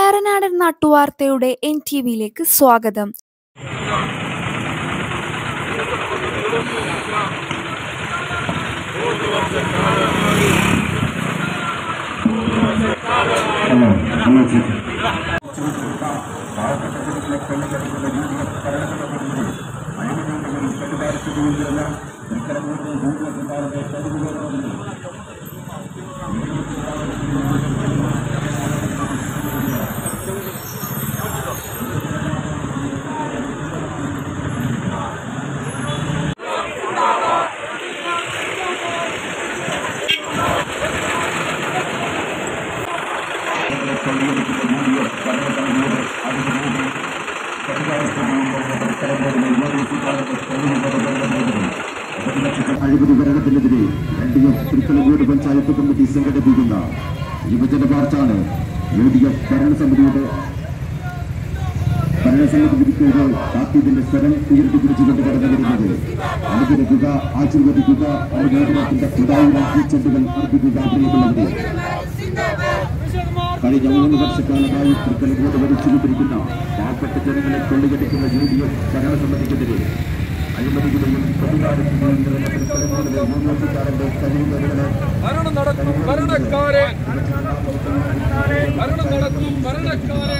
കയറനാടൻ നാട്ടുവാർത്തയുടെ N T വിയിലേക്ക് സ്വാഗതം അഴിമതി ഭരണത്തിനെതിരെ L D F Thrikkalangode panchayat committee സംഘടിപ്പിക്കുന്ന യുവജന മാർച്ചാണ് യു ഡി എഫ് ഭരണസമിതിയുടെ ഭരണസമിതി വിധിക്കോട് താക്കീതിന്റെ സ്വരം ഉയർത്തിപ്പിടിച്ചുകൊണ്ട് കടന്നു വരുന്നത് അനുഗ്രഹിക്കുക ആശീർവദിക്കുക അനുമോദനത്തിന്റെ പുതായിരം പൂച്ചെണ്ടുകൾ അർപ്പിക്കുക പ്രിയമുള്ളവരെ കഴിഞ്ഞ മൂന്ന് വർഷക്കാലമായി തൃക്കലങ്ങോട് ഭരിച്ചുകൊണ്ടിരിക്കുന്ന പാവപ്പെട്ട ജനങ്ങളെ കൊള്ളികടിക്കുന്ന യു ഡി എഫ് ഭരണസമിതിക്കെതിരെ അഴിമതിയുടെയും പ്രതികാരത്തിന്റെയും നിറഞ്ഞ തൃക്കലങ്ങോടിലെ യൂണിവേഴ്സിക്കാരന്റെ കഴിവുകളെ ഭരണം നടക്കും ഭരണക്കാരെ ഭരണം നടക്കും ഭരണക്കാരെ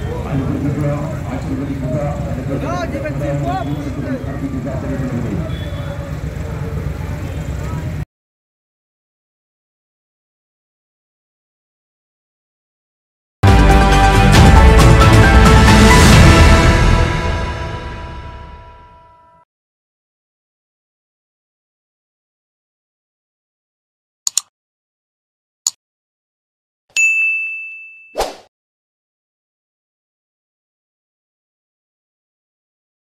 അനുഗ്രഹിക്കുക ആശീർവദിക്കുക